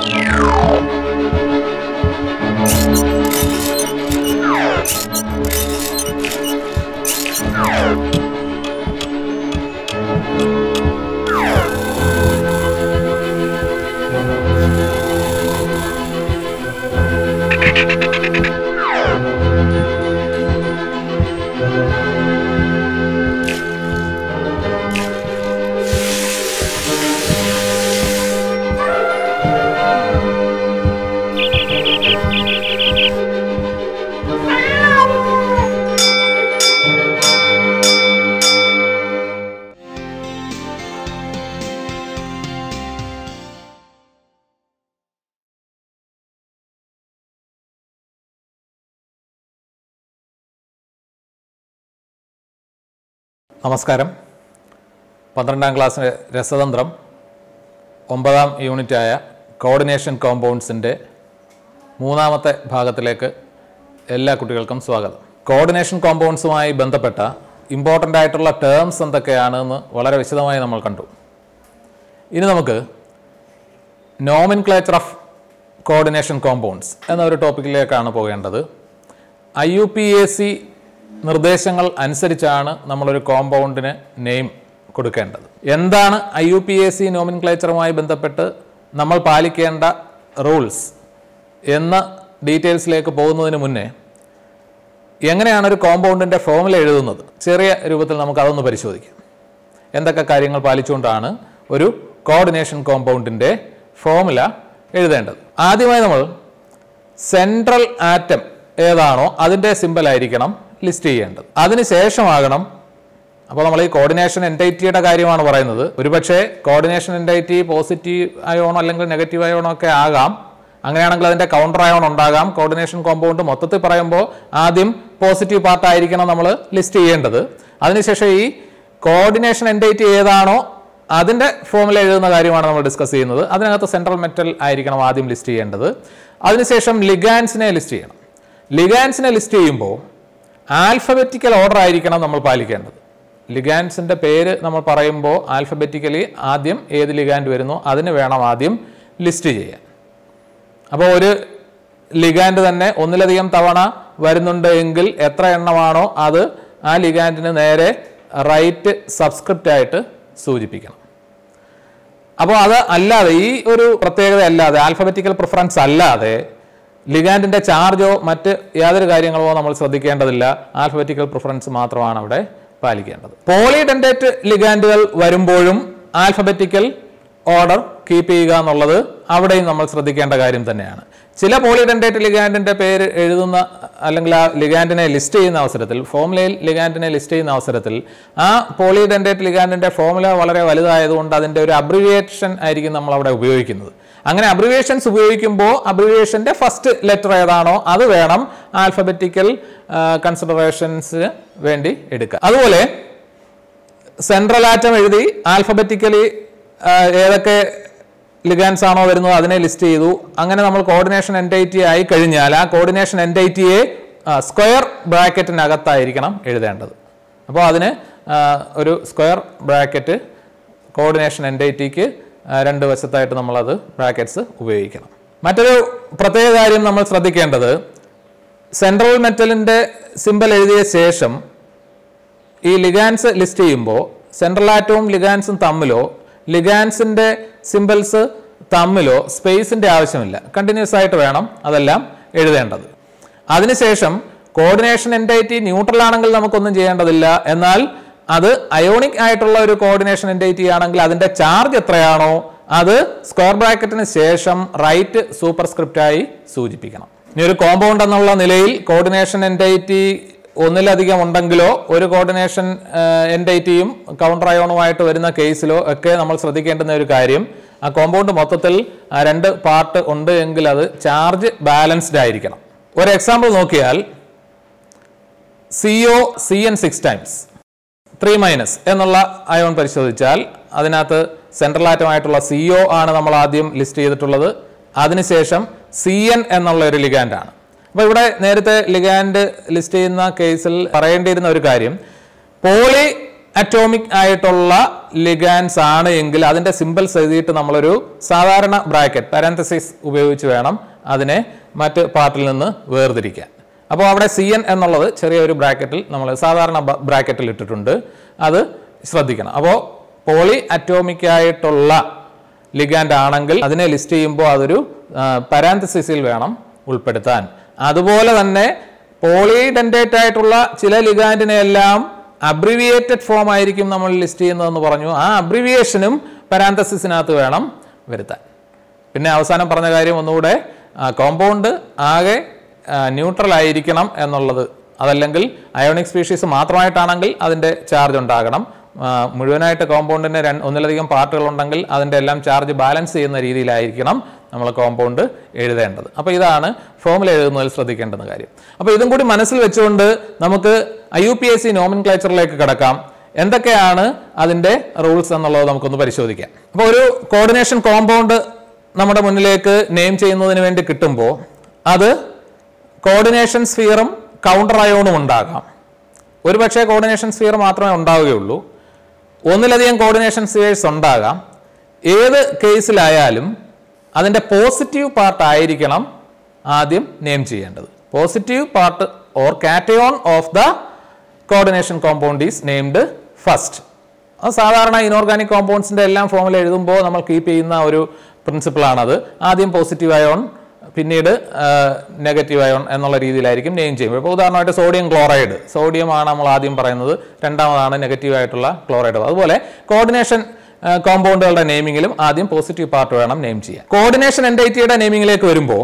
നമസ്കാരം പന്ത്രണ്ടാം ക്ലാസ്സിലെ രസതന്ത്രം ഒമ്പതാം യൂണിറ്റായ കോർഡിനേഷൻ കോമ്പൗണ്ട്സിൻ്റെ മൂന്നാമത്തെ ഭാഗത്തിലേക്ക് എല്ലാ കുട്ടികൾക്കും സ്വാഗതം കോർഡിനേഷൻ കോമ്പൗണ്ട്സുമായി ബന്ധപ്പെട്ട ഇമ്പോർട്ടൻ്റ് ആയിട്ടുള്ള ടേംസ് എന്തൊക്കെയാണെന്ന് വളരെ വിശദമായി നമ്മൾ കണ്ടു ഇനി നമുക്ക് nomenclature of coordination compounds എന്ന ഒരു ടോപ്പിക്കിലേക്കാണ് പോകേണ്ടത് I U P A C നിർദ്ദേശങ്ങൾ അനുസരിച്ചാണ് നമ്മളൊരു കോമ്പൗണ്ടിന് നെയിം കൊടുക്കേണ്ടത് എന്താണ് I U P A C നോമിൻ ക്ലേച്ചറുമായി ബന്ധപ്പെട്ട് നമ്മൾ പാലിക്കേണ്ട റൂൾസ് എന്ന ഡീറ്റെയിൽസിലേക്ക് പോകുന്നതിന് മുന്നേ എങ്ങനെയാണ് ഒരു കോമ്പൗണ്ടിൻ്റെ ഫോമുല എഴുതുന്നത് ചെറിയ രൂപത്തിൽ നമുക്ക് അതൊന്ന് പരിശോധിക്കാം എന്തൊക്കെ കാര്യങ്ങൾ പാലിച്ചുകൊണ്ടാണ് ഒരു കോർഡിനേഷൻ കോമ്പൗണ്ടിൻ്റെ ഫോമുല എഴുതേണ്ടത് ആദ്യമായി നമ്മൾ സെൻട്രൽ ആറ്റം ഏതാണോ അതിൻ്റെ സിമ്പൽ ആയിരിക്കണം ലിസ്റ്റ് ചെയ്യേണ്ടത് അതിനുശേഷമാകണം അപ്പോൾ നമ്മൾ ഈ കോർഡിനേഷൻ എൻറ്റൈറ്റിയുടെ കാര്യമാണ് പറയുന്നത് ഒരുപക്ഷെ കോർഡിനേഷൻ എൻറ്റൈറ്റി പോസിറ്റീവ് അയോണോ അല്ലെങ്കിൽ നെഗറ്റീവ് അയോണോ ഒക്കെ ആകാം അങ്ങനെയാണെങ്കിൽ അതിൻ്റെ കൗണ്ടർ അയോൺ ഉണ്ടാകാം കോർഡിനേഷൻ കോമ്പൗണ്ട് മൊത്തത്തിൽ പറയുമ്പോൾ ആദ്യം പോസിറ്റീവ് പാർട്ട് ആയിരിക്കണം നമ്മൾ ലിസ്റ്റ് ചെയ്യേണ്ടത് അതിനുശേഷം ഈ കോർഡിനേഷൻ എൻറ്റൈറ്റി ഏതാണോ അതിൻ്റെ ഫോമുല എഴുതുന്ന കാര്യമാണ് നമ്മൾ ഡിസ്കസ് ചെയ്യുന്നത് അതിനകത്ത് സെൻട്രൽ മെറ്റൽ ആയിരിക്കണം ആദ്യം ലിസ്റ്റ് ചെയ്യേണ്ടത് അതിനുശേഷം ലിഗാൻസിനെ ലിസ്റ്റ് ചെയ്യണം ലിഗാൻസിനെ ലിസ്റ്റ് ചെയ്യുമ്പോൾ ആൽഫബറ്റിക്കൽ ഓർഡർ ആയിരിക്കണം നമ്മൾ പാലിക്കേണ്ടത് ലിഗാൻസിൻ്റെ പേര് നമ്മൾ പറയുമ്പോൾ ആൽഫബറ്റിക്കലി ആദ്യം ഏത് ലിഗാൻഡ് വരുന്നോ അതിന് വേണം ആദ്യം ലിസ്റ്റ് ചെയ്യാൻ അപ്പോൾ ഒരു ലിഗാൻഡ് തന്നെ ഒന്നിലധികം തവണ വരുന്നുണ്ട് എങ്കിൽ എത്ര എണ്ണമാണോ അത് ആ ലിഗാൻഡിന് നേരെ റൈറ്റ് സബ്സ്ക്രിപ്റ്റ് ആയിട്ട് സൂചിപ്പിക്കണം അപ്പോൾ അത് അല്ലാതെ ഈ ഒരു പ്രത്യേകത അല്ലാതെ ആൽഫബറ്റിക്കൽ പ്രിഫറൻസ് അല്ലാതെ ലിഗാൻഡിന്റെ ചാർജോ മറ്റ് യാതൊരു കാര്യങ്ങളോ നമ്മൾ ശ്രദ്ധിക്കേണ്ടതില്ല ആൽഫബറ്റിക്കൽ പ്രിഫറൻസ് മാത്രമാണ് അവിടെ പാലിക്കേണ്ടത് പോളിഡെൻഡേറ്റ് ലിഗാൻഡുകൾ വരുമ്പോഴും ആൽഫബറ്റിക്കൽ ഓർഡർ കീപ്പ് ചെയ്യുക എന്നുള്ളത് അവിടെയും നമ്മൾ ശ്രദ്ധിക്കേണ്ട കാര്യം തന്നെയാണ് ചില പോളിഡെൻഡേറ്റ് ലിഗാൻഡിന്റെ പേര് എഴുതുന്ന അല്ലെങ്കിൽ ആ ലിഗാൻഡിനെ ലിസ്റ്റ് ചെയ്യുന്ന അവസരത്തിൽ ഫോമുലയിൽ ലിഗാൻഡിനെ ലിസ്റ്റ് ചെയ്യുന്ന അവസരത്തിൽ ആ പോളിഡെൻഡേറ്റ് ലിഗാൻഡിന്റെ ഫോമുല വളരെ വലുതായതുകൊണ്ട് അതിന്റെ ഒരു അബ്രിവിയേഷൻ ആയിരിക്കും നമ്മൾ അവിടെ ഉപയോഗിക്കുന്നത് അങ്ങനെ അബ്രിവിയേഷൻസ് ഉപയോഗിക്കുമ്പോൾ അബ്രിവിയേഷന്റെ ഫസ്റ്റ് ലെറ്റർ ഏതാണോ അത് വേണം ആൽഫബറ്റിക്കൽ കൺസിഡറേഷൻസ് വേണ്ടി എടുക്കുക അതുപോലെ സെൻട്രൽ ആറ്റം എഴുതി ആൽഫബറ്റിക്കലി ഏതൊക്കെ ലിഗാൻസ് ആണോ വരുന്നത് അതിനെ ലിസ്റ്റ് ചെയ്തു അങ്ങനെ നമ്മൾ കോർഡിനേഷൻ എൻറ്റൈറ്റി ആയി കഴിഞ്ഞാൽ ആ കോർഡിനേഷൻ എൻറ്റൈറ്റിയെ സ്ക്വയർ ബ്രാക്കറ്റിനകത്തായിരിക്കണം എഴുതേണ്ടത് അപ്പോൾ അതിന് ആ, ഒരു സ്ക്വയർ ബ്രാക്കറ്റ് കോർഡിനേഷൻ എൻറ്റൈറ്റിക്ക് രണ്ട് വശത്തായിട്ട് നമ്മളത് ബ്രാക്കറ്റ്സ് ഉപയോഗിക്കണം മറ്റൊരു പ്രത്യേക കാര്യം നമ്മൾ ശ്രദ്ധിക്കേണ്ടത് സെൻട്രൽ മെറ്റലിൻ്റെ സിമ്പൽ എഴുതിയ ശേഷം ഈ ലിഗാൻസ് ലിസ്റ്റ് ചെയ്യുമ്പോൾ സെൻട്രൽ ആറ്റവും ലിഗാൻസും തമ്മിലോ ലിഗാൻസിൻ്റെ സിമ്പിൾസ് തമ്മിലോ സ്പേസിൻ്റെ ആവശ്യമില്ല കണ്ടിന്യൂസ് ആയിട്ട് വേണം അതെല്ലാം എഴുതേണ്ടത് അതിനുശേഷം കോർഡിനേഷൻ എൻറ്റൈറ്റി ന്യൂട്രൽ ആണെങ്കിൽ നമുക്കൊന്നും ചെയ്യേണ്ടതില്ല എന്നാൽ അത് അയോണിക് ആയിട്ടുള്ള ഒരു കോർഡിനേഷൻ എൻറ്റൈറ്റി ആണെങ്കിൽ അതിൻ്റെ ചാർജ് എത്രയാണോ അത് സ്ക്വയർ ബ്രാക്കറ്റിന് ശേഷം റൈറ്റ് സൂപ്പർസ്ക്രിപ്റ്റായി സൂചിപ്പിക്കണം ഇനി ഒരു കോമ്പൗണ്ട് എന്നുള്ള നിലയിൽ കോർഡിനേഷൻ എൻറ്റൈറ്റി ഒന്നിലധികം ഉണ്ടെങ്കിലോ ഒരു കോർഡിനേഷൻ എൻറ്റൈറ്റിയും കൗണ്ടർ അയോണുമായിട്ട് വരുന്ന കേസിലോ ഒക്കെ നമ്മൾ ശ്രദ്ധിക്കേണ്ടുന്ന ഒരു കാര്യം ആ കോമ്പൗണ്ട് മൊത്തത്തിൽ ആ രണ്ട് പാർട്ട് ഉണ്ട് എങ്കിൽ അത് ചാർജ് ബാലൻസ്ഡ് ആയിരിക്കണം ഒരു എക്സാമ്പിൾ നോക്കിയാൽ C O C N six times three minus എന്നുള്ള അയോൺ പരിശോധിച്ചാൽ അതിനകത്ത് സെൻട്രൽ ആറ്റമായിട്ടുള്ള സി ഒ ആണ് നമ്മൾ ആദ്യം ലിസ്റ്റ് ചെയ്തിട്ടുള്ളത് അതിനുശേഷം സി എൻ എന്നുള്ള ഒരു ലിഗാൻഡ് ആണ് അപ്പോൾ ഇവിടെ നേരത്തെ ലിഗാൻഡ് ലിസ്റ്റ് ചെയ്യുന്ന കേസിൽ പറയേണ്ടിയിരുന്ന ഒരു കാര്യം പോളി അറ്റോമിക് ആയിട്ടുള്ള ലിഗാൻസ് ആണ് എങ്കിൽ അതിന്റെ സിമ്പിൾസ് എഴുതിയിട്ട് നമ്മളൊരു സാധാരണ ബ്രാക്കറ്റ് പാരാന്തസിസ് ഉപയോഗിച്ച് വേണം അതിനെ മറ്റ് പാർട്ടിൽ നിന്ന് വേർതിരിക്കാൻ അപ്പോൾ അവിടെ സി എൻ എന്നുള്ളത് ചെറിയൊരു ബ്രാക്കറ്റിൽ നമ്മൾ സാധാരണ ബ്രാക്കറ്റിൽ ഇട്ടിട്ടുണ്ട് അത് ശ്രദ്ധിക്കണം അപ്പോൾ പോളി അറ്റോമിക് ആയിട്ടുള്ള ലിഗാൻഡ് ആണെങ്കിൽ അതിനെ ലിസ്റ്റ് ചെയ്യുമ്പോൾ അതൊരു പരാന്തസിസിൽ വേണം ഉൾപ്പെടുത്താൻ അതുപോലെ തന്നെ പോളിഡെൻഡേറ്റ് ആയിട്ടുള്ള ചില ലിഗാൻഡിനെ എല്ലാം അബ്രിവിയേറ്റഡ് ഫോം ആയിരിക്കും നമ്മൾ ലിസ്റ്റ് ചെയ്യുന്നതെന്ന് പറഞ്ഞു ആ അബ്രിവിയേഷനും പരാന്തസിസിനകത്ത് വേണം വരുത്താൻ പിന്നെ അവസാനം പറഞ്ഞ കാര്യം ഒന്നുകൂടെ കോമ്പൗണ്ട് ആകെ ന്യൂട്രൽ ആയിരിക്കണം എന്നുള്ളത് അതല്ലെങ്കിൽ അയോണിക് സ്പീഷീസ് മാത്രമായിട്ടാണെങ്കിൽ അതിൻ്റെ ചാർജ് ഉണ്ടാകണം ആ, മുഴുവനായിട്ട് കോമ്പൗണ്ടിന് രണ്ട് ഒന്നിലധികം പാർട്ടുകൾ ഉണ്ടെങ്കിൽ അതിൻ്റെ എല്ലാം ചാർജ് ബാലൻസ് ചെയ്യുന്ന രീതിയിലായിരിക്കണം നമ്മൾ കോമ്പൗണ്ട് എഴുതേണ്ടത് അപ്പോൾ ഇതാണ് ഫോമുല എഴുതുന്നതിൽ ശ്രദ്ധിക്കേണ്ടുന്ന കാര്യം അപ്പോൾ ഇതും കൂടി മനസ്സിൽ വെച്ചുകൊണ്ട് നമുക്ക് I U P S C നോമിൻ ക്ലേച്ചറിലേക്ക് കിടക്കാം എന്തൊക്കെയാണ് അതിൻ്റെ റൂൾസ് എന്നുള്ളത് നമുക്കൊന്ന് പരിശോധിക്കാം അപ്പോൾ ഒരു കോർഡിനേഷൻ കോമ്പൗണ്ട് നമ്മുടെ മുന്നിലേക്ക് നെയിം ചെയ്യുന്നതിന് വേണ്ടി കിട്ടുമ്പോൾ അത് കോർഡിനേഷൻ സ്ഫിയറും കൗണ്ടർ അയോണും ഉണ്ടാകാം ഒരുപക്ഷെ കോർഡിനേഷൻ സ്ഫിയർ മാത്രമേ ഉണ്ടാവുകയുള്ളൂ ഒന്നിലധികം കോർഡിനേഷൻ സ്ഫിയേഴ്സ് ഉണ്ടാകാം ഏത് കേസിലായാലും അതിൻ്റെ പോസിറ്റീവ് പാർട്ട് ആയിരിക്കണം ആദ്യം നെയിം ചെയ്യേണ്ടത് positive part or cation of the coordination compound is named first അത് സാധാരണ ഇനോർഗാനിക് കോമ്പൗണ്ട്സിൻ്റെ എല്ലാം ഫോമിൽ എഴുതുമ്പോൾ നമ്മൾ കീപ്പ് ചെയ്യുന്ന ഒരു പ്രിൻസിപ്പിളാണത് ആദ്യം പോസിറ്റീവ് അയോൺ പിന്നീട് നെഗറ്റീവ് അയോൺ എന്നുള്ള രീതിയിലായിരിക്കും നെയിം ചെയ്യുമ്പോൾ ഇപ്പോൾ ഉദാഹരണമായിട്ട് സോഡിയം ക്ലോറൈഡ് സോഡിയം ആണ് നമ്മൾ ആദ്യം പറയുന്നത് രണ്ടാമതാണ് നെഗറ്റീവ് ആയിട്ടുള്ള ക്ലോറൈഡ് അതുപോലെ കോർഡിനേഷൻ കോമ്പൗണ്ടുകളുടെ നെയിമിങ്ങിലും ആദ്യം പോസിറ്റീവ് പാർട്ട് വേണം നെയിം ചെയ്യാൻ കോർഡിനേഷൻ എൻഡൈറ്റിയുടെ നെയിമിങ്ങിലേക്ക് വരുമ്പോൾ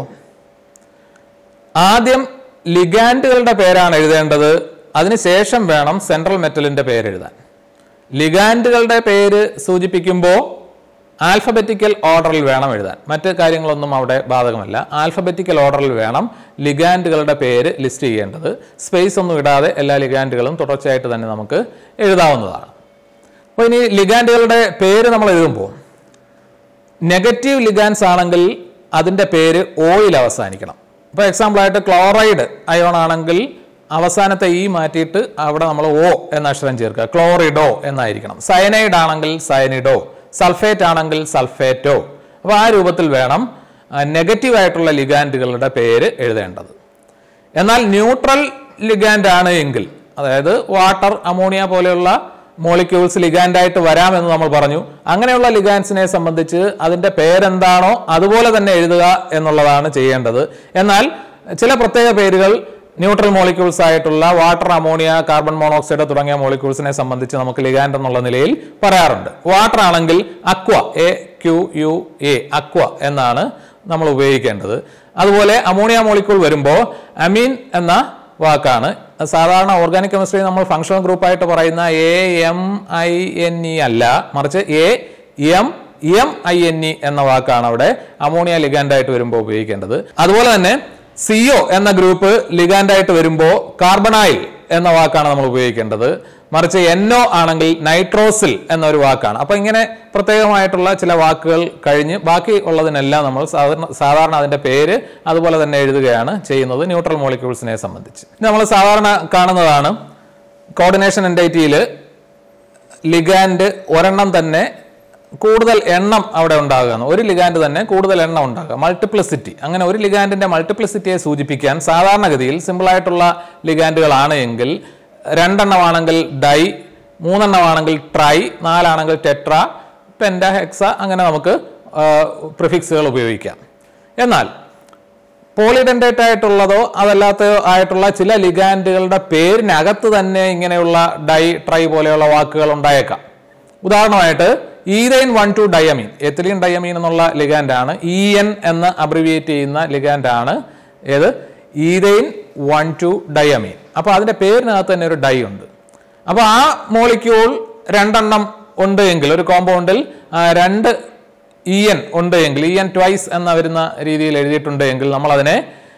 ആദ്യം ലിഗാൻഡുകളുടെ പേരാണ് എഴുതേണ്ടത് അതിനുശേഷം വേണം സെൻട്രൽ മെറ്റലിന്റെ പേര് എഴുതാൻ ലിഗാൻഡുകളുടെ പേര് സൂചിപ്പിക്കുമ്പോൾ ആൽഫബറ്റിക്കൽ ഓർഡറിൽ വേണം എഴുതാൻ മറ്റ് കാര്യങ്ങളൊന്നും അവിടെ ബാധകമല്ല ആൽഫബറ്റിക്കൽ ഓർഡറിൽ വേണം ലിഗാൻഡുകളുടെ പേര് ലിസ്റ്റ് ചെയ്യേണ്ടത് സ്പേസ് ഒന്നും ഇടാതെ എല്ലാ ലിഗാൻഡുകളും തുടർച്ചയായിട്ട് തന്നെ നമുക്ക് എഴുതാവുന്നതാണ് അപ്പോൾ ഇനി ലിഗാൻഡുകളുടെ പേര് നമ്മൾ എഴുതുമ്പോൾ നെഗറ്റീവ് ലിഗാൻസ് ആണെങ്കിൽ അതിൻ്റെ പേര് ഓയിൽ അവസാനിക്കണം ഇപ്പോൾ എക്സാമ്പിളായിട്ട് ക്ലോറൈഡ് അയോൺ ആണെങ്കിൽ അവസാനത്തെ ഈ മാറ്റിയിട്ട് അവിടെ നമ്മൾ ഓ എന്ന അക്ഷരം ചേർക്കുക ക്ലോറിഡോ എന്നായിരിക്കണം സയനൈഡ് ആണെങ്കിൽ സയനിഡോ സൾഫേറ്റ് ആണെങ്കിൽ സൾഫേറ്റോ അപ്പോൾ ആ രൂപത്തിൽ വേണം നെഗറ്റീവ് ആയിട്ടുള്ള ലിഗാൻഡുകളുടെ പേര് എഴുതേണ്ടത് എന്നാൽ ന്യൂട്രൽ ലിഗാൻഡ് ആണ് എങ്കിൽ അതായത് വാട്ടർ അമോണിയ പോലെയുള്ള മോളിക്യൂൾസ് ലിഗാൻഡായിട്ട് വരാമെന്ന് നമ്മൾ പറഞ്ഞു അങ്ങനെയുള്ള ലിഗാൻസിനെ സംബന്ധിച്ച് അതിന്റെ പേരെന്താണോ അതുപോലെ തന്നെ എഴുതുക എന്നുള്ളതാണ് ചെയ്യേണ്ടത് എന്നാൽ ചില പ്രത്യേക പേരുകൾ ന്യൂട്രൽ മോളിക്യൂൾസ് ആയിട്ടുള്ള വാട്ടർ അമോണിയ കാർബൺ മോണോക്സൈഡ് തുടങ്ങിയ മോളിക്യൂൾസിനെ സംബന്ധിച്ച് നമുക്ക് ലിഗാൻഡ് എന്നുള്ള നിലയിൽ പറയാറുണ്ട് വാട്ടർ ആണെങ്കിൽ aqua A Q U A aqua എന്നാണ് നമ്മൾ ഉപയോഗിക്കേണ്ടത് അതുപോലെ അമോണിയ മോളിക്യൂൾ വരുമ്പോൾ അമീൻ എന്ന വാക്കാണ് അത് സാധാരണ ഓർഗാനിക് കെമിസ്ട്രി നമ്മൾ ഫങ്ഷണൽ ഗ്രൂപ്പായിട്ട് പറയുന്ന A M I N E അല്ല മറിച്ച് A M M I N E എന്ന വാക്കാണ് അവിടെ അമോണിയ ലിഗാൻഡായിട്ട് വരുമ്പോൾ ഉപയോഗിക്കേണ്ടത് അതുപോലെ തന്നെ സിഒ എന്ന ഗ്രൂപ്പ് ലിഗാൻഡായിട്ട് വരുമ്പോൾ കാർബണായിൽ എന്ന വാക്കാണ് നമ്മൾ ഉപയോഗിക്കേണ്ടത് മറിച്ച് എന്നോ ആണെങ്കിൽ നൈട്രോസിൽ എന്നൊരു വാക്കാണ് അപ്പൊ ഇങ്ങനെ പ്രത്യേകമായിട്ടുള്ള ചില വാക്കുകൾ കഴിഞ്ഞ് ബാക്കി ഉള്ളതിനെല്ലാം നമ്മൾ സാധാരണ സാധാരണ അതിന്റെ പേര് അതുപോലെ തന്നെ എഴുതുകയാണ് ചെയ്യുന്നത് ന്യൂട്രൽ മോളിക്യൂൾസിനെ സംബന്ധിച്ച് ഇത് നമ്മൾ സാധാരണ കാണുന്നതാണ് കോർഡിനേഷൻ എൻഡൈറ്റിയിൽ ലിഗാൻഡ് ഒരെണ്ണം തന്നെ കൂടുതൽ എണ്ണം അവിടെ ഉണ്ടാകുകയാണ് ഒരു ലിഗാൻഡ് തന്നെ കൂടുതൽ എണ്ണം ഉണ്ടാകുക മൾട്ടിപ്ലിസിറ്റി അങ്ങനെ ഒരു ലിഗാൻഡിന്റെ മൾട്ടിപ്ലിസിറ്റിയെ സൂചിപ്പിക്കാൻ സാധാരണഗതിയിൽ സിമ്പിളായിട്ടുള്ള ലിഗാൻഡുകളാണ് എങ്കിൽ രണ്ടെണ്ണമാണെങ്കിൽ ഡൈ മൂന്നെണ്ണമാണെങ്കിൽ ട്രൈ നാലാണെങ്കിൽ ടെട്ര പെൻഡ ഹെക്സ അങ്ങനെ നമുക്ക് പ്രിഫിക്സുകൾ ഉപയോഗിക്കാം എന്നാൽ പോളിഡെൻഡേറ്റ് ആയിട്ടുള്ളതോ അതല്ലാത്തതോ ആയിട്ടുള്ള ചില ലിഗാൻഡുകളുടെ പേരിനകത്ത് തന്നെ ഇങ്ങനെയുള്ള ഡൈ ട്രൈ പോലെയുള്ള വാക്കുകൾ ഉണ്ടായേക്കാം ഉദാഹരണമായിട്ട് ethane one two diamine ethylene diamine എന്നുള്ള ലിഗാൻഡ് ആണ് ഇ എൻ എന്ന് അബ്രിവിയേറ്റ് ചെയ്യുന്ന ലിഗാൻഡ് ആണ് ഏത് ഈതൈൻ വൺ ടു ഡയമീൻ അപ്പോൾ അതിന്റെ പേരിനകത്ത് തന്നെ ഒരു ഡൈ ഉണ്ട് അപ്പോൾ ആ മോളിക്യൂൾ രണ്ടെണ്ണം ഉണ്ട് എങ്കിൽ ഒരു കോമ്പൗണ്ടിൽ ആ, രണ്ട് ഇ എൻ ഉണ്ട് എങ്കിൽ ഇ എൻ ട്വൈസ് എന്ന വരുന്ന രീതിയിൽ എഴുതിയിട്ടുണ്ട് എങ്കിൽ നമ്മൾ അതിനെ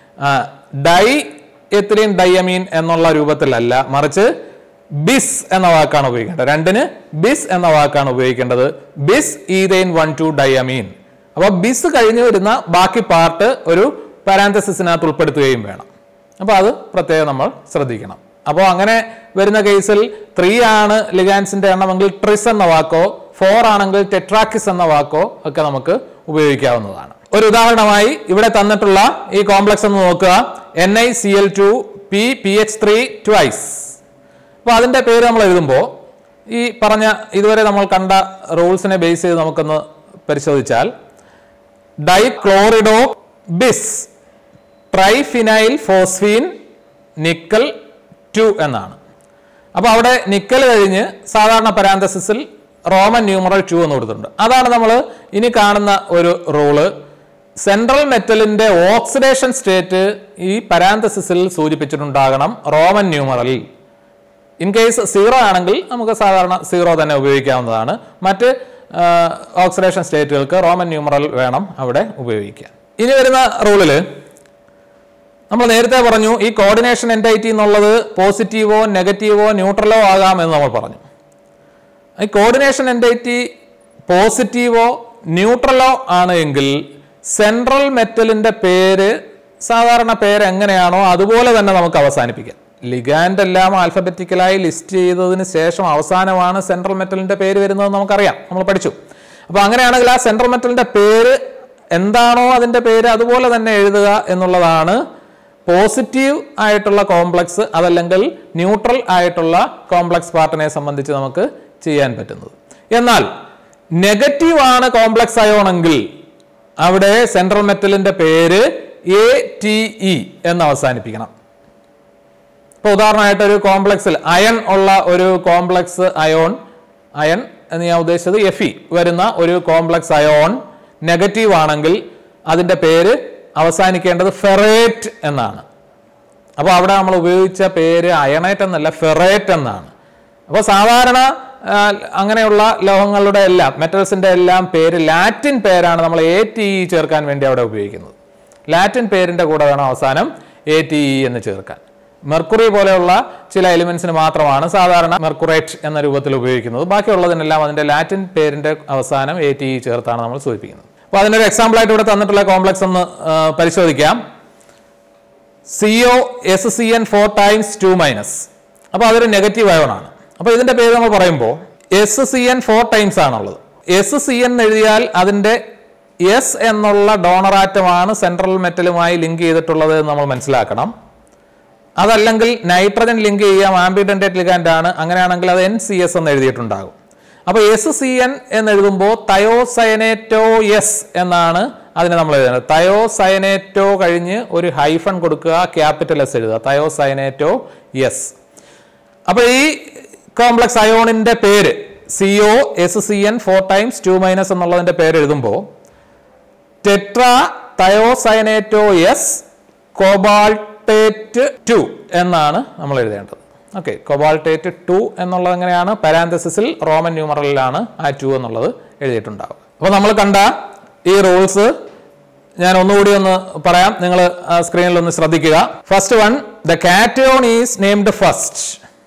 ഡൈ എത്തിലീൻ ഡയമീൻ എന്നുള്ള രൂപത്തിലല്ല മറിച്ച് ബിസ് എന്ന വാക്കാണ് ഉപയോഗിക്കേണ്ടത് രണ്ടിന് ബിസ് എന്ന വാക്കാണ് ഉപയോഗിക്കേണ്ടത് bis ethane one two diamine അപ്പോൾ ബിസ് കഴിഞ്ഞ് വരുന്ന ബാക്കി പാർട്ട് ഒരു പാരാന്തസിസിനകത്ത് ഉൾപ്പെടുത്തുകയും വേണം അപ്പോൾ അത് പ്രത്യേകം നമ്മൾ ശ്രദ്ധിക്കണം അപ്പോൾ അങ്ങനെ വരുന്ന കേസിൽ ത്രീ ആണ് ലിഗാൻസിന്റെ എണ്ണമെങ്കിൽ ട്രിസ് എന്ന വാക്കോ ഫോർ ആണെങ്കിൽ ടെട്രാക്കിസ് എന്ന വാക്കോ ഒക്കെ നമുക്ക് ഉപയോഗിക്കാവുന്നതാണ് ഒരു ഉദാഹരണമായി ഇവിടെ തന്നിട്ടുള്ള ഈ കോംപ്ലക്സ് എന്ന് നോക്കുക N I C L two P P H three twice അപ്പോൾ അതിൻ്റെ പേര് നമ്മൾ എഴുതുമ്പോൾ ഈ പറഞ്ഞ ഇതുവരെ നമ്മൾ കണ്ട റൂൾസിനെ ബേസ് ചെയ്ത് നമുക്കൊന്ന് പരിശോധിച്ചാൽ dichlorido bis triphenyl phosphine nickel two എന്നാണ് അപ്പോൾ അവിടെ നിക്കൽ കഴിഞ്ഞ് സാധാരണ പരാന്തസിസിൽ റോമൻ ന്യൂമറൽ ടു എന്ന് കൊടുത്തിട്ടുണ്ട് അതാണ് നമ്മൾ ഇനി കാണുന്ന ഒരു റൂള് സെൻട്രൽ മെറ്റലിന്റെ ഓക്സിഡേഷൻ സ്റ്റേറ്റ് ഈ പരാന്തസിസിൽ സൂചിപ്പിച്ചിട്ടുണ്ടാകണം റോമൻ ന്യൂമറലിൽ ഇൻ കേസ് സീറോ ആണെങ്കിൽ നമുക്ക് സാധാരണ സീറോ തന്നെ ഉപയോഗിക്കാവുന്നതാണ് മറ്റ് ഓക്സിഡേഷൻ സ്റ്റേറ്റുകൾക്ക് റോമൻ ന്യൂമറൽ വേണം അവിടെ ഉപയോഗിക്കാൻ ഇനി വരുന്ന റൂളിൽ നമ്മൾ നേരത്തെ പറഞ്ഞു ഈ കോർഡിനേഷൻ എൻറ്റൈറ്റി എന്നുള്ളത് പോസിറ്റീവോ നെഗറ്റീവോ ന്യൂട്രലോ ആകാം എന്ന് നമ്മൾ പറഞ്ഞു ഈ കോർഡിനേഷൻ എൻറ്റൈറ്റി പോസിറ്റീവോ ന്യൂട്രലോ ആണ് എങ്കിൽ സെൻട്രൽ മെറ്റലിന്റെ പേര് സാധാരണ പേര് എങ്ങനെയാണോ അതുപോലെ തന്നെ നമുക്ക് അവസാനിപ്പിക്കാം ലിഗാൻഡ് എല്ലാം ആൽഫബറ്റിക്കലായി ലിസ്റ്റ് ചെയ്തതിന് ശേഷം അവസാനമാണ് സെൻട്രൽ മെറ്റലിന്റെ പേര് വരുന്നത് നമുക്കറിയാം നമ്മൾ പഠിച്ചു അപ്പോൾ അങ്ങനെയാണെങ്കിൽ ആ സെൻട്രൽ മെറ്റലിന്റെ പേര് എന്താണോ അതിന്റെ പേര് അതുപോലെ തന്നെ എഴുതുക എന്നുള്ളതാണ് പോസിറ്റീവ് ആയിട്ടുള്ള കോംപ്ലക്സ് അതല്ലെങ്കിൽ ന്യൂട്രൽ ആയിട്ടുള്ള കോംപ്ലക്സ് പാർട്ടിനെ സംബന്ധിച്ച് നമുക്ക് ചെയ്യാൻ പറ്റുന്നത് എന്നാൽ നെഗറ്റീവ് ആണ് കോംപ്ലക്സ് അയോണെങ്കിൽ അവിടെ സെൻട്രൽ മെറ്റലിന്റെ പേര് എ ടി ഇ എന്ന് അവസാനിപ്പിക്കണം ഇപ്പൊ ഉദാഹരണമായിട്ട് ഒരു കോംപ്ലക്സിൽ അയൺ ഉള്ള ഒരു കോംപ്ലക്സ് അയോൺ അയൺ എന്ന് ഞാൻ ഉദ്ദേശിച്ചത് എഫ് ഇ വരുന്ന ഒരു കോംപ്ലക്സ് അയോൺ നെഗറ്റീവ് ആണെങ്കിൽ അതിന്റെ പേര് അവസാനിക്കേണ്ടത് ഫെറേറ്റ് എന്നാണ് അപ്പോൾ അവിടെ നമ്മൾ ഉപയോഗിച്ച പേര് അയണേറ്റ് എന്നല്ല ഫെറേറ്റ് എന്നാണ് അപ്പോൾ സാധാരണ ആ, അങ്ങനെയുള്ള ലോഹങ്ങളുടെ എല്ലാം മെറ്റൽസിന്റെ എല്ലാം പേര് ലാറ്റിൻ പേരാണ് നമ്മൾ എ ടി ഇ ചേർക്കാൻ വേണ്ടി അവിടെ ഉപയോഗിക്കുന്നത് ലാറ്റിൻ പേരിന്റെ കൂടെ വേണം അവസാനം എ ടി ഇ എന്ന് ചേർക്കാൻ മെർക്കുറി പോലെയുള്ള ചില എലിമെന്റ്സിന് മാത്രമാണ് സാധാരണ മെർക്കുറേറ്റ് എന്ന രൂപത്തിൽ ഉപയോഗിക്കുന്നത് ബാക്കിയുള്ളതിനെല്ലാം അതിന്റെ ലാറ്റിൻ പേരിന്റെ അവസാനം എ ടി ഇ ചേർത്താണ് നമ്മൾ സൂചിപ്പിക്കുന്നത് അപ്പോൾ അതിനൊരു എക്സാമ്പിൾ ആയിട്ട് ഇവിടെ തന്നിട്ടുള്ള കോംപ്ലക്സ് ഒന്ന് ആ, പരിശോധിക്കാം C O S C N four times two minus അപ്പോൾ അതൊരു നെഗറ്റീവ് അയോണാണ് അപ്പോൾ ഇതിന്റെ പേര് നമ്മൾ പറയുമ്പോൾ S C N four times ആണുള്ളത് എസ് സി എൻ എഴുതിയാൽ അതിന്റെ എസ് എന്നുള്ള ഡോണറാറ്റമാണ് സെൻട്രൽ മെറ്റലുമായി ലിങ്ക് ചെയ്തിട്ടുള്ളത് എന്ന് നമ്മൾ മനസ്സിലാക്കണം അതല്ലെങ്കിൽ നൈട്രജൻ ലിങ്ക് ചെയ്യാം ആംബിഡൻറ്റേറ്റ് ലിഗാൻഡ് ആണ് അങ്ങനെയാണെങ്കിൽ അത് എൻ സി എസ് എന്ന് എഴുതിയിട്ടുണ്ടാകും അപ്പോൾ എസ് സി എൻ എന്ന് എഴുതുമ്പോൾ തയോസയനേറ്റോ എസ് എന്നാണ് അതിനെ നമ്മൾ എഴുതുന്നത് തയോസയനേറ്റോ കഴിഞ്ഞ് ഒരു ഹൈഫൺ കൊടുക്കുക ക്യാപിറ്റൽ എസ് എഴുതുക തയോസയനേറ്റോ എസ് അപ്പോൾ ഈ കോംപ്ലക്സ് അയോണിന്റെ പേര് C O S C N four times two minus എന്നുള്ളതിന്റെ പേര് എഴുതുമ്പോൾ tetra thiocyanato S cobaltate two എന്നാണ് നമ്മൾ എഴുതേണ്ടത് ഓക്കെ കൊബാൾട്ടേറ്റ് ടു എന്നുള്ളത് എങ്ങനെയാണ് പാരാന്തസിസിൽ റോമൻ ന്യൂമറലിലാണ് ആ ടു എന്നുള്ളത് എഴുതിയിട്ടുണ്ടാവുക അപ്പോൾ നമ്മൾ കണ്ട ഈ റൂൾസ് ഞാൻ ഒന്നുകൂടി ഒന്ന് പറയാം നിങ്ങൾ സ്ക്രീനിൽ ഒന്ന് ശ്രദ്ധിക്കുക first one the cation is named first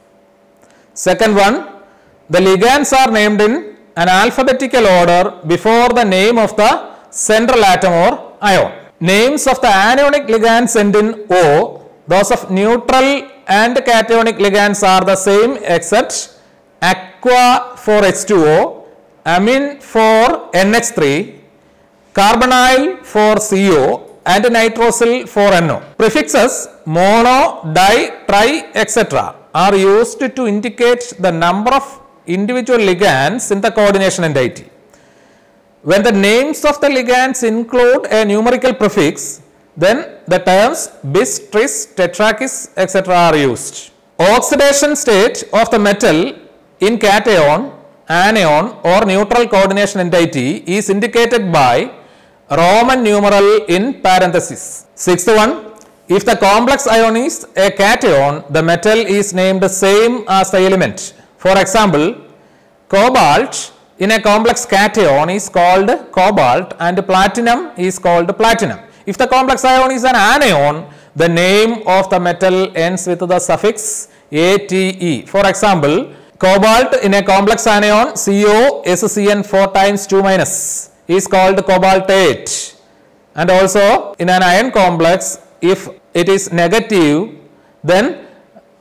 Second one, the ligands are named in an alphabetical order before the name of the central atom or ion. Names of the anionic ligands end in O. Those of neutral and cationic ligands are the same except aqua for H2O, amine for NH3, carbonyl for CO and nitrosyl for NO. Prefixes mono, di, tri, etc. are used to indicate the number of individual ligands in the coordination entity. When the names of the ligands include a numerical prefix, then the terms bis, tris, tetrakis, etc. are used. Oxidation state of the metal in cation, anion or neutral coordination entity is indicated by Roman numeral in parenthesis. Sixth one, if the complex ion is a cation, the metal is named same as the element. For example, cobalt in a complex cation is called cobalt and platinum is called platinum. If the complex ion is an anion, the name of the metal ends with the suffix ATE. For example, cobalt in a complex anion COSCN 4 times 2 minus is called cobaltate. And also in an ion complex, if it is negative, then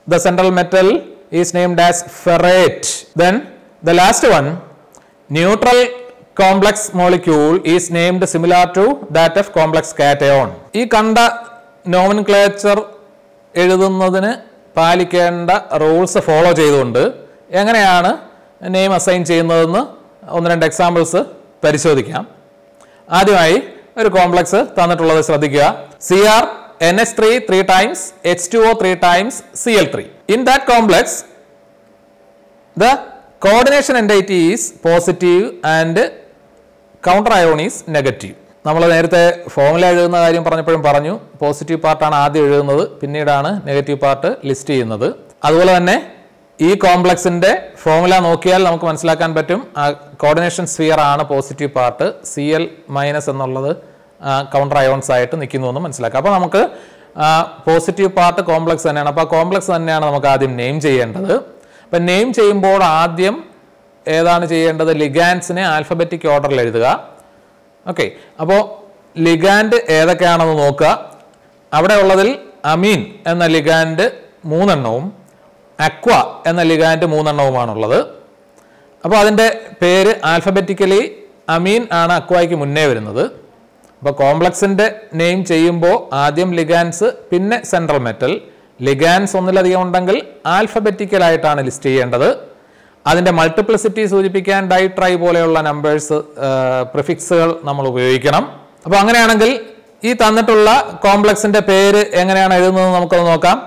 the central metal is named as ferrate. Then the last one, neutral complex molecule is named similar to that of complex cation. ഈ കണ്ട nomenclature എഴുതുന്നതിന് പാലിക്കേണ്ട rules follow ചെയ്തുകൊണ്ട് എങ്ങനെയാണ് name assign ചെയ്യുന്നതെന്ന് ഒന്ന് രണ്ട് examples പരിശോധിക്കാം ആദ്യമായി ഒരു കോംപ്ലക്സ് തന്നിട്ടുള്ളത് ശ്രദ്ധിക്കുക C R N S three three times H two O three times C L three in that complex the coordination entity is positive and counter ion is negative നമ്മൾ നേരത്തെ ഫോമുല എഴുതുന്ന കാര്യം പറഞ്ഞപ്പോഴും പറഞ്ഞു പോസിറ്റീവ് പാർട്ടാണ് ആദ്യം എഴുതുന്നത് പിന്നീടാണ് നെഗറ്റീവ് പാർട്ട് ലിസ്റ്റ് ചെയ്യുന്നത് അതുപോലെ തന്നെ ഈ കോംപ്ലക്സിന്റെ ഫോമുല നോക്കിയാൽ നമുക്ക് മനസ്സിലാക്കാൻ പറ്റും ആ കോർഡിനേഷൻ സ്ഫിയർ ആണ് positive part C L minus എന്നുള്ളത് കൗണ്ടർ അയോൺസ് ആയിട്ട് നിൽക്കുന്നു എന്ന് മനസ്സിലാക്കാം അപ്പോൾ നമുക്ക് പോസിറ്റീവ് പാർട്ട് കോംപ്ലക്സ് തന്നെയാണ് അപ്പോൾ ആ കോംപ്ലക്സ് തന്നെയാണ് നമുക്ക് ആദ്യം നെയിം ചെയ്യേണ്ടത് അപ്പം നെയിം ചെയ്യുമ്പോൾ ആദ്യം ഏതാണ് ചെയ്യേണ്ടത് ലിഗാൻസിനെ ആൽഫബറ്റിക് ഓർഡറിൽ എഴുതുക ഓക്കെ അപ്പോൾ ലിഗാൻഡ് ഏതൊക്കെയാണെന്ന് നോക്കുക അവിടെ ഉള്ളതിൽ അമീൻ എന്ന ലിഗാൻഡ് മൂന്നെണ്ണവും അക്വ എന്ന ലിഗാൻഡ് മൂന്നെണ്ണവുമാണുള്ളത് അപ്പോൾ അതിൻ്റെ പേര് ആൽഫബറ്റിക്കലി അമീൻ ആണ് അക്വയ്ക്ക് മുന്നേ വരുന്നത് അപ്പോൾ കോംപ്ലക്സിൻ്റെ നെയിം ചെയ്യുമ്പോൾ ആദ്യം ലിഗാൻസ് പിന്നെ സെൻട്രൽ മെറ്റൽ ലിഗാൻസ് ഒന്നിലധികം ഉണ്ടെങ്കിൽ ആൽഫബറ്റിക്കലായിട്ടാണ് ലിസ്റ്റ് ചെയ്യേണ്ടത് അതിൻ്റെ മൾട്ടിപ്ലിസിറ്റി സൂചിപ്പിക്കാൻ ഡൈ ട്രൈ പോലെയുള്ള നമ്പേഴ്സ് പ്രിഫിക്സുകൾ നമ്മൾ ഉപയോഗിക്കണം അപ്പോൾ അങ്ങനെയാണെങ്കിൽ ഈ തന്നിട്ടുള്ള കോംപ്ലക്സിൻ്റെ പേര് എങ്ങനെയാണ് എഴുതുന്നത് നമുക്കൊന്ന് നോക്കാം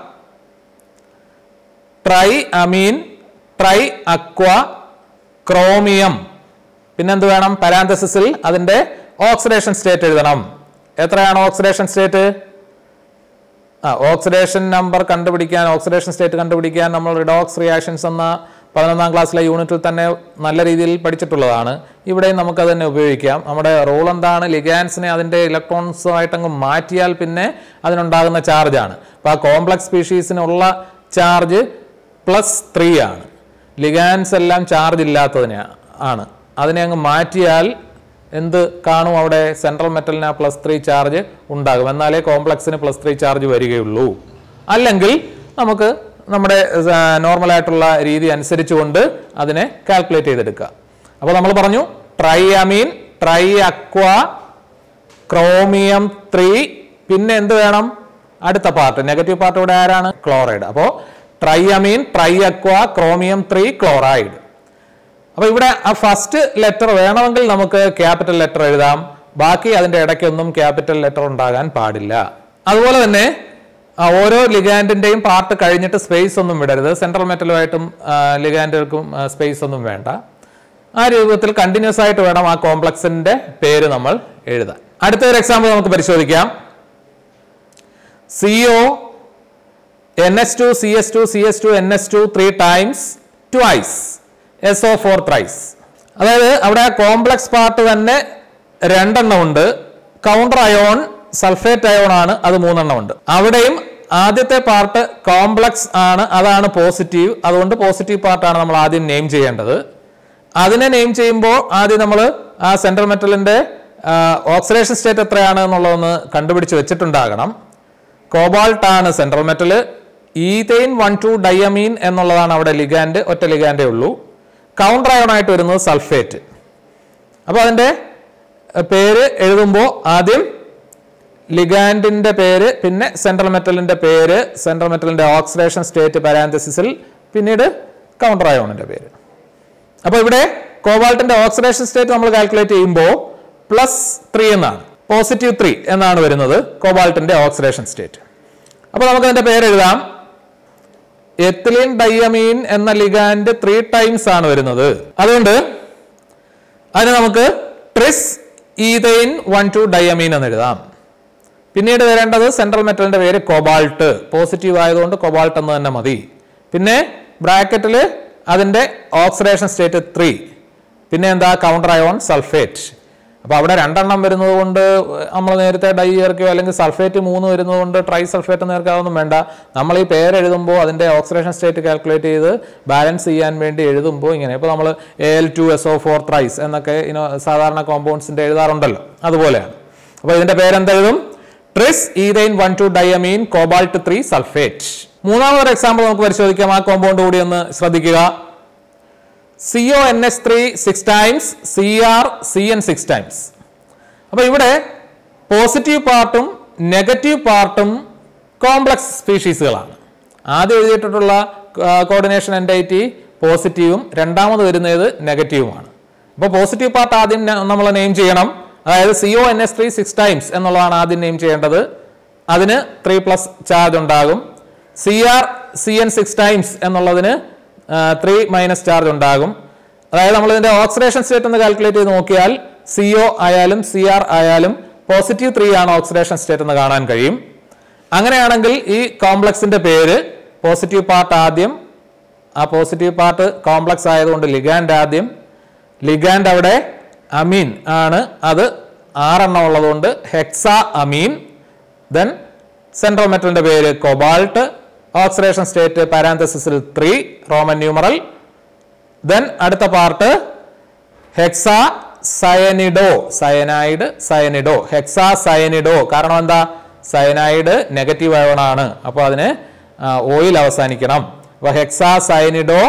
tri amine tri aqua chromium പിന്നെന്ത് വേണം പാരാന്തസിസിൽ അതിൻ്റെ ഓക്സിഡേഷൻ സ്റ്റേറ്റ് എഴുതണം എത്രയാണ് ഓക്സിഡേഷൻ സ്റ്റേറ്റ് ആ ഓക്സിഡേഷൻ നമ്പർ കണ്ടുപിടിക്കാൻ ഓക്സിഡേഷൻ സ്റ്റേറ്റ് കണ്ടുപിടിക്കാൻ നമ്മൾ റിഡോക്സ് റിയാക്ഷൻസ് എന്ന പതിനൊന്നാം ക്ലാസ്സിലെ യൂണിറ്റിൽ തന്നെ നല്ല രീതിയിൽ പഠിച്ചിട്ടുള്ളതാണ് ഇവിടെയും നമുക്കത് തന്നെ ഉപയോഗിക്കാം നമ്മുടെ റൂൾ എന്താണ് ലിഗാൻസിനെ അതിൻ്റെ ഇലക്ട്രോൺസുമായിട്ട് അങ്ങ് മാറ്റിയാൽ പിന്നെ അതിനുണ്ടാകുന്ന ചാർജാണ് അപ്പോൾ ആ കോംപ്ലക്സ് സ്പീഷീസിനുള്ള ചാർജ് പ്ലസ് ത്രീ ആണ് ലിഗാൻസ് എല്ലാം ചാർജ് ഇല്ലാത്തതിനെ ആണ് അതിനെ അങ്ങ് മാറ്റിയാൽ എന്ത് കാണും അവിടെ സെൻട്രൽ മെറ്റലിന് ആ പ്ലസ് ത്രീ ചാർജ് ഉണ്ടാകും എന്നാലേ കോംപ്ലക്സിന് പ്ലസ് ത്രീ ചാർജ് വരികയുള്ളൂ അല്ലെങ്കിൽ നമുക്ക് നമ്മുടെ നോർമൽ ആയിട്ടുള്ള രീതി അനുസരിച്ചുകൊണ്ട് അതിനെ കാൽക്കുലേറ്റ് ചെയ്തെടുക്കുക അപ്പോൾ നമ്മൾ പറഞ്ഞു tri amine tri aqua chromium three പിന്നെ എന്ത് വേണം അടുത്ത പാർട്ട് നെഗറ്റീവ് പാർട്ട് ഇവിടെ ആരാണ് ക്ലോറൈഡ് അപ്പോൾ tri amine tri aqua chromium three chloride അപ്പോൾ ഇവിടെ ആ ഫസ്റ്റ് ലെറ്റർ വേണമെങ്കിൽ നമുക്ക് ക്യാപിറ്റൽ ലെറ്റർ എഴുതാം ബാക്കി അതിൻ്റെ ഇടയ്ക്കൊന്നും ക്യാപിറ്റൽ ലെറ്റർ ഉണ്ടാകാൻ പാടില്ല അതുപോലെ തന്നെ ആ ഓരോ ലിഗാൻഡിന്റെയും പാർട്ട് കഴിഞ്ഞിട്ട് സ്പേസ് ഒന്നും വിടരുത് സെൻട്രൽ മെറ്റലുമായിട്ടും ലിഗാൻഡുകൾക്കും സ്പേസ് ഒന്നും വേണ്ട ആ രൂപത്തിൽ കണ്ടിന്യൂസ് ആയിട്ട് വേണം ആ കോംപ്ലക്സിന്റെ പേര് നമ്മൾ എഴുതാൻ അടുത്ത ഒരു എക്സാമ്പിൾ നമുക്ക് പരിശോധിക്കാം C O N S two C S two C S two N S two three times twice S O four thrice അതായത് അവിടെ കോംപ്ലക്സ് പാർട്ട് തന്നെ രണ്ടെണ്ണം ഉണ്ട് കൗണ്ടർ അയോൺ സൾഫേറ്റ് അയോൺ ആണ് അത് മൂന്നെണ്ണം ഉണ്ട് അവിടെയും ആദ്യത്തെ പാർട്ട് കോംപ്ലക്സ് ആണ് അതാണ് പോസിറ്റീവ് അതുകൊണ്ട് പോസിറ്റീവ് പാർട്ടാണ് നമ്മൾ ആദ്യം നെയിം ചെയ്യേണ്ടത് അതിനെ നെയിം ചെയ്യുമ്പോൾ ആദ്യം നമ്മൾ ആ സെൻട്രൽ മെറ്റലിന്റെ ഓക്സിഡേഷൻ സ്റ്റേറ്റ് എത്രയാണ് എന്നുള്ളതൊന്ന് കണ്ടുപിടിച്ച് വെച്ചിട്ടുണ്ടാകണം കോബാൾട്ട് ആണ് central metal ethane one two diamine എന്നുള്ളതാണ് അവിടെ ലിഗാൻഡ് ഒറ്റ ലിഗാൻഡേ ഉള്ളൂ കൗണ്ടർ അയോൺ ആയിട്ട് വരുന്നത് സൾഫേറ്റ് അപ്പോൾ അതിൻ്റെ പേര് എഴുതുമ്പോൾ ആദ്യം ലിഗാൻഡിന്റെ പേര് പിന്നെ സെൻട്രൽ മെറ്റലിന്റെ പേര് സെൻട്രൽ മെറ്റലിന്റെ ഓക്സിഡേഷൻ സ്റ്റേറ്റ് പാരാന്തസിസിൽ പിന്നീട് കൗണ്ടർ അയോണിന്റെ പേര് അപ്പോൾ ഇവിടെ കോബാൾട്ടിന്റെ ഓക്സിഡേഷൻ സ്റ്റേറ്റ് നമ്മൾ കാൽക്കുലേറ്റ് ചെയ്യുമ്പോൾ പ്ലസ് ത്രീ എന്നാണ് പോസിറ്റീവ് ത്രീ എന്നാണ് വരുന്നത് കോബാൾട്ടിന്റെ ഓക്സിഡേഷൻ സ്റ്റേറ്റ് അപ്പോൾ നമുക്ക് അതിന്റെ പേര് എഴുതാം എത്തിലിൻ ഡയമീൻ എന്ന ലിഗാൻഡ് ത്രീ ടൈംസ് ആണ് വരുന്നത് അതുകൊണ്ട് അതിന് നമുക്ക് tris ethane one two diamine എന്ന് എഴുതാം പിന്നീട് വരേണ്ടത് സെൻട്രൽ മെറ്റലിന്റെ പേര് കൊബാൾട്ട് പോസിറ്റീവ് ആയതുകൊണ്ട് കൊബാൾട്ട് എന്ന് തന്നെ മതി പിന്നെ ബ്രാക്കറ്റിൽ അതിന്റെ ഓക്സിഡേഷൻ സ്റ്റേറ്റ് ത്രീ പിന്നെ എന്താ കൗണ്ടർ അയോൺ സൾഫേറ്റ് അപ്പോൾ അവിടെ രണ്ടെണ്ണം വരുന്നത് കൊണ്ട് നമ്മൾ നേരത്തെ ഡൈ ചേർക്കുകയോ അല്ലെങ്കിൽ സൾഫേറ്റ് മൂന്ന് വരുന്നത് കൊണ്ട് ട്രൈ സൾഫേറ്റ് നേർക്കാതൊന്നും വേണ്ട നമ്മൾ ഈ പേര് എഴുതുമ്പോൾ അതിൻ്റെ ഓക്സിഡേഷൻ സ്റ്റേറ്റ് കാൽക്കുലേറ്റ് ചെയ്ത് ബാലൻസ് ചെയ്യാൻ വേണ്ടി എഴുതുമ്പോൾ ഇങ്ങനെ ഇപ്പോൾ നമ്മൾ A L two S O four thrice എന്നൊക്കെ ഇനോ സാധാരണ കോമ്പൗണ്ട്സിൻ്റെ എഴുതാറുണ്ടല്ലോ അതുപോലെയാണ് അപ്പോൾ ഇതിൻ്റെ പേരെന്തെഴുതും tris ethane one two diamine cobalt three sulphate മൂന്നാമതൊരു എക്സാമ്പിൾ നമുക്ക് പരിശോധിക്കാം ആ കോമ്പൗണ്ട് കൂടി ഒന്ന് ശ്രദ്ധിക്കുക C O N S three six times C R C N six times അപ്പോൾ ഇവിടെ പോസിറ്റീവ് പാർട്ടും നെഗറ്റീവ് പാർട്ടും കോംപ്ലക്സ് സ്പീഷീസുകളാണ് ആദ്യം എഴുതിയിട്ടുള്ള കോർഡിനേഷൻ എൻഡൈറ്റി പോസിറ്റീവും രണ്ടാമത് വരുന്നത് നെഗറ്റീവുമാണ് അപ്പോൾ പോസിറ്റീവ് പാർട്ട് ആദ്യം നമ്മൾ നെയിം ചെയ്യണം അതായത് C O N S three six times എന്നുള്ളതാണ് ആദ്യം നെയിം ചെയ്യേണ്ടത് അതിന് ത്രീ പ്ലസ് ചാർജ് ഉണ്ടാകും C R C N six times എന്നുള്ളതിന് ത്രീ മൈനസ് ചാർജ് ഉണ്ടാകും അതായത് നമ്മൾ ഇതിന്റെ ഓക്സിഡേഷൻ സ്റ്റേറ്റ് ഒന്ന് കാൽക്കുലേറ്റ് ചെയ്ത് നോക്കിയാൽ സി ഒ ആയാലും സി ആർ ആയാലും പോസിറ്റീവ് ത്രീ ആണ് ഓക്സിഡേഷൻ സ്റ്റേറ്റ് എന്ന് കാണാൻ കഴിയും അങ്ങനെയാണെങ്കിൽ ഈ കോംപ്ലക്സിന്റെ പേര് പോസിറ്റീവ് പാർട്ട് ആദ്യം ആ പോസിറ്റീവ് പാർട്ട് കോംപ്ലക്സ് ആയതുകൊണ്ട് ലിഗാൻഡ് ആദ്യം ലിഗാൻഡ് അവിടെ അമീൻ ആണ് അത് ആറെണ്ണം ഉള്ളതുകൊണ്ട് ഹെക്സ അമീൻ ദെൻ സെൻട്രൽ മെറ്റലിന്റെ പേര് കൊബാൾട്ട് ഓക്സിഡേഷൻ സ്റ്റേറ്റ് പാരാന്തസിസിൽ ത്രീ റോമൻ ന്യൂമറൽ ദെൻ അടുത്ത part hexa cyanido cyanide cyanido hexa cyanido കാരണം എന്താ സയനൈഡ് നെഗറ്റീവ് അയോണാണ് അപ്പോൾ അതിന് ഓയിൽ അവസാനിക്കണം അപ്പോൾ ഹെക്സ സയനിഡോ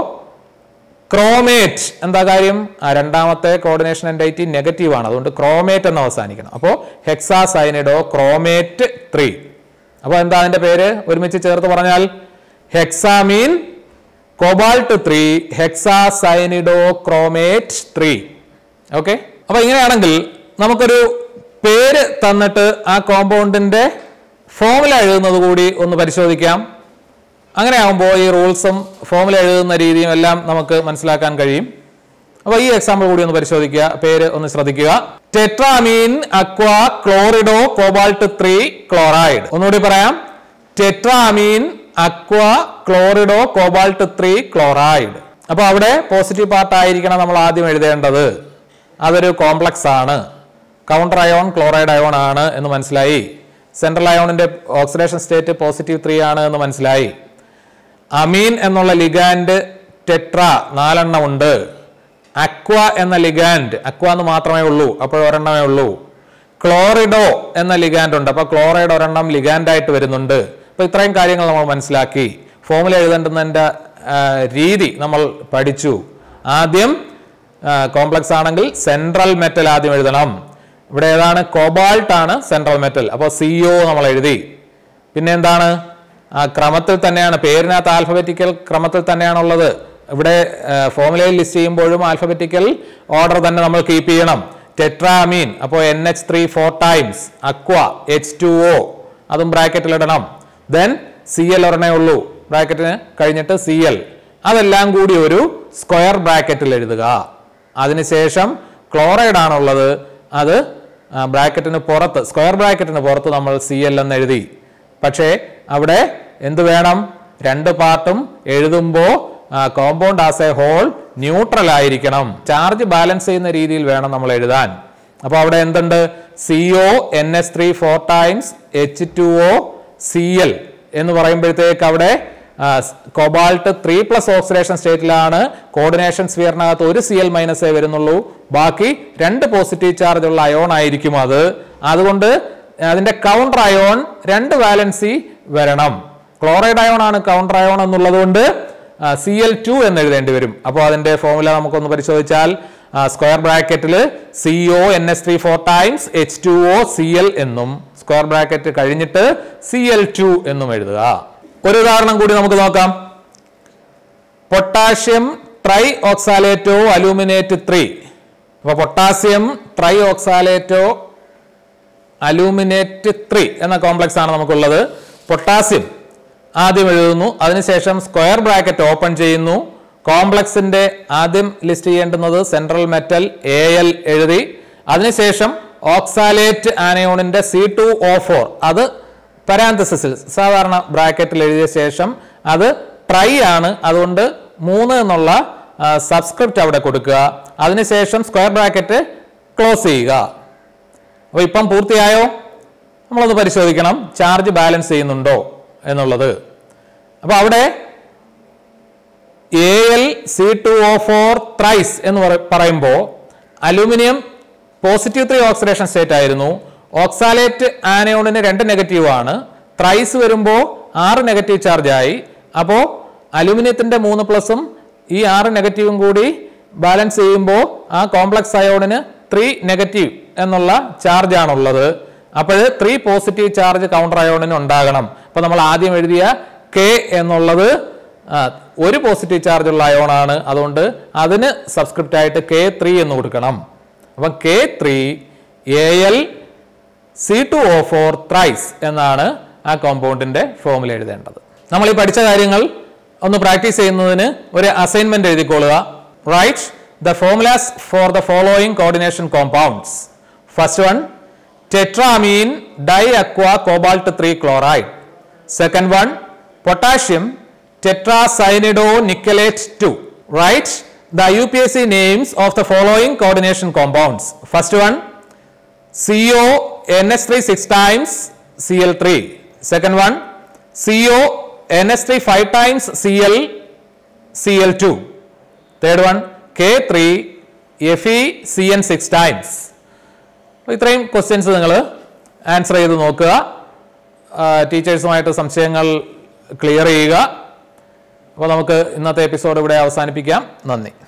ക്രോമേറ്റ് എന്താ കാര്യം ആ രണ്ടാമത്തെ കോർഡിനേഷൻ എൻഡൈറ്റി നെഗറ്റീവ് ആണ് അതുകൊണ്ട് ക്രോമേറ്റ് എന്ന് അവസാനിക്കണം അപ്പോൾ ഹെക്സാ സൈനിഡോ ക്രോമേറ്റ് ത്രീ അപ്പോൾ എന്താ അതിന്റെ പേര് ഒരുമിച്ച് ചേർത്ത് പറഞ്ഞാൽ hexammine cobalt three hexa cyanido chromate three okay അപ്പൊ ഇങ്ങനെയാണെങ്കിൽ നമുക്കൊരു പേര് തന്നിട്ട് ആ കോമ്പൗണ്ടിന്റെ ഫോമുല എഴുതുന്നത് കൂടി ഒന്ന് പരിശോധിക്കാം അങ്ങനെ ആകുമ്പോൾ ഈ റൂൾസും ഫോമുല എഴുതുന്ന രീതിയും എല്ലാം നമുക്ക് മനസ്സിലാക്കാൻ കഴിയും അപ്പോൾ ഈ എക്സാമ്പിൾ കൂടി ഒന്ന് പരിശോധിക്കുക പേര് ഒന്ന് ശ്രദ്ധിക്കുക tetraammine aqua chlorido cobalt three chloride ഒന്നുകൂടി പറയാം tetraammine aqua chlorido cobalt three chloride അപ്പോൾ അവിടെ പോസിറ്റീവ് പാർട്ട് ആയിരിക്കണം നമ്മൾ ആദ്യം എഴുതേണ്ടത് അതൊരു കോംപ്ലക്സ് ആണ് കൗണ്ടർ അയോൺ ക്ലോറൈഡ് അയോൺ ആണ് എന്ന് മനസ്സിലായി സെൻട്രൽ അയോണിന്റെ ഓക്സിഡേഷൻ സ്റ്റേറ്റ് പോസിറ്റീവ് ത്രീ ആണ് എന്ന് മനസ്സിലായി അമീൻ എന്നുള്ള ലിഗാൻഡ് ടെട്ര നാലെണ്ണം ഉണ്ട് അക്വ എന്ന ലിഗാൻഡ് അക്വ എന്ന് മാത്രമേ ഉള്ളൂ അപ്പോൾ ഒരെണ്ണമേ ഉള്ളൂ ക്ലോറിഡോ എന്ന ലിഗാൻഡ് ഉണ്ട് അപ്പോൾ ക്ലോറൈഡ് ഒരെണ്ണം ലിഗാൻഡ് ആയിട്ട് വരുന്നുണ്ട് അപ്പോൾ ഇത്രയും കാര്യങ്ങൾ നമ്മൾ മനസ്സിലാക്കി ഫോമുല എഴുതേണ്ടുന്നതിൻ്റെ ആ, രീതി നമ്മൾ പഠിച്ചു ആദ്യം കോംപ്ലക്സ് ആണെങ്കിൽ സെൻട്രൽ മെറ്റൽ ആദ്യം എഴുതണം ഇവിടെ ഏതാണ് കോബാൾട്ട് ആണ് സെൻട്രൽ മെറ്റൽ അപ്പോൾ സി ഒ നമ്മൾ എഴുതി പിന്നെ എന്താണ് ആ ക്രമത്തിൽ തന്നെയാണ് പേരിനകത്ത് ആൽഫബറ്റിക്കൽ ക്രമത്തിൽ തന്നെയാണുള്ളത് ഇവിടെ ഫോമുലയിൽ ലിസ്റ്റ് ചെയ്യുമ്പോഴും ആൽഫബറ്റിക്കൽ ഓർഡർ തന്നെ നമ്മൾ കീപ്പ് ചെയ്യണം ടെട്രാമീൻ അപ്പോൾ N H three four times aqua H two O അതും ബ്രാക്കറ്റിൽ ഇടണം ദെൻ സി എൽ ഒരെണ്ണേ ഉള്ളൂ ബ്രാക്കറ്റിന് കഴിഞ്ഞിട്ട് സി എൽ അതെല്ലാം കൂടി ഒരു സ്ക്വയർ ബ്രാക്കറ്റിൽ എഴുതുക അതിനുശേഷം ക്ലോറൈഡ് ആണുള്ളത് അത് ബ്രാക്കറ്റിന് പുറത്ത് സ്ക്വയർ ബ്രാക്കറ്റിന് പുറത്ത് നമ്മൾ സി എൽ എന്ന് എഴുതി പക്ഷേ അവിടെ എന്ത് വേണം രണ്ട് പാർട്ടും എഴുതുമ്പോൾ compound as a whole neutral ആയിരിക്കണം ചാർജ് ബാലൻസ് ചെയ്യുന്ന രീതിയിൽ വേണം നമ്മൾ എഴുതാൻ അപ്പോൾ അവിടെ എന്തുണ്ട് C O N S three four times H two O C L എന്ന് പറയുമ്പോഴത്തേക്ക് അവിടെ കൊബാൾട്ട് ത്രീ പ്ലസ് ഓക്സിഡേഷൻ സ്റ്റേറ്റിലാണ് കോർഡിനേഷൻ സ്ഫിയറിനകത്ത് ഒരു സി എൽ മൈനസേ വരുന്നുള്ളൂ ബാക്കി രണ്ട് പോസിറ്റീവ് ചാർജ് ഉള്ള അയോൺ ആയിരിക്കും അത് അതുകൊണ്ട് അതിന്റെ കൗണ്ടർ അയോൺ രണ്ട് വാലൻസി വരണം ക്ലോറൈഡ് അയോൺ ആണ് കൗണ്ടർ അയോൺ എന്നുള്ളത് കൊണ്ട് സി എൽ ടു എന്ന് എഴുതേണ്ടി വരും അപ്പോൾ അതിന്റെ ഫോർമുല നമുക്കൊന്ന് പരിശോധിച്ചാൽ സ്ക്വയർ ബ്രാക്കറ്റിൽ C O N S three four times H two O C L എന്നും സ്ക്വയർ ബ്രാക്കറ്റ് കഴിഞ്ഞിട്ട് സി എൽ ടു എന്നും എഴുതുക ഒരു ഉദാഹരണം കൂടി നമുക്ക് നോക്കാം potassium tri oxalato aluminate three അപ്പൊ potassium tri oxalato aluminate three എന്ന കോംപ്ലക്സ് ആണ് നമുക്കുള്ളത് പൊട്ടാസ്യം ആദ്യം എഴുതുന്നു അതിനുശേഷം സ്ക്വയർ ബ്രാക്കറ്റ് ഓപ്പൺ ചെയ്യുന്നു കോംപ്ലക്സിന്റെ ആദ്യം ലിസ്റ്റ് ചെയ്യേണ്ടുന്നത് സെൻട്രൽ മെറ്റൽ എ എൽ എഴുതി അതിനുശേഷം ഓക്സാലേറ്റ് ആനയോണിന്റെ സി ടു ഒ ഫോർ അത് പരാന്തസിസിൽ സാധാരണ ബ്രാക്കറ്റിൽ എഴുതിയ ശേഷം അത് ട്രൈ ആണ് അതുകൊണ്ട് മൂന്ന് എന്നുള്ള സബ്സ്ക്രിപ്റ്റ് അവിടെ കൊടുക്കുക അതിനുശേഷം സ്ക്വയർ ബ്രാക്കറ്റ് ക്ലോസ് ചെയ്യുക അപ്പോൾ ഇപ്പം പൂർത്തിയായോ നമ്മളൊന്ന് പരിശോധിക്കണം ചാർജ് ബാലൻസ് ചെയ്യുന്നുണ്ടോ എന്നുള്ളത് അപ്പോൾ അവിടെ A L C two O four thrice എന്ന് പറ- പറയുമ്പോൾ aluminium positive three oxidation state ആയിരുന്നു ഓക്സാലേറ്റ് ആനയോണിന് രണ്ട് നെഗറ്റീവ് ആണ് ത്രൈസ് വരുമ്പോൾ ആറ് നെഗറ്റീവ് ചാർജ് ആയി അപ്പോൾ അലുമിനിയത്തിന്റെ മൂന്ന് പ്ലസും ഈ ആറ് നെഗറ്റീവും കൂടി ബാലൻസ് ചെയ്യുമ്പോൾ ആ കോംപ്ലക്സ് അയോണിന് ത്രീ നെഗറ്റീവ് എന്നുള്ള ചാർജ് ആണുള്ളത് അപ്പോൾ ത്രീ പോസിറ്റീവ് ചാർജ് കൗണ്ടർ അയോണിന് ഉണ്ടാകണം അപ്പോൾ നമ്മൾ ആദ്യം എഴുതിയ കെ എന്നുള്ളത് ആ, ഒരു പോസിറ്റീവ് ചാർജ് ഉള്ള അയോണാണ് അതുകൊണ്ട് അതിന് സബ്സ്ക്രിപ്റ്റ് ആയിട്ട് കെ ത്രീ എന്ന് കൊടുക്കണം അപ്പം K three A L C two O four thrice എന്നാണ് ആ കോമ്പൗണ്ടിന്റെ ഫോമുല എഴുതേണ്ടത് നമ്മൾ ഈ പഠിച്ച കാര്യങ്ങൾ ഒന്ന് പ്രാക്ടീസ് ചെയ്യുന്നതിന് ഒരു അസൈൻമെന്റ് എഴുതിക്കൊള്ളുക write the formulas for the following coordination compounds first one tetraammine di aqua cobalt three chloride second one potassium tetracyanido nickelate two write the U P S C names of the following coordination compounds first one CO NH3 6 times Cl3. Second one, CO NH3 5 times Cl Cl2. Third one, K3 Fe Cn 6 times. അപ്പോൾ ഇത്രയും questions നിങ്ങൾ answer ചെയ്ത് നോക്കുക ടീച്ചേഴ്സുമായിട്ട് സംശയങ്ങൾ clear ചെയ്യുക അപ്പോൾ നമുക്ക് ഇന്നത്തെ എപ്പിസോഡ് ഇവിടെ അവസാനിപ്പിക്കാം നന്ദി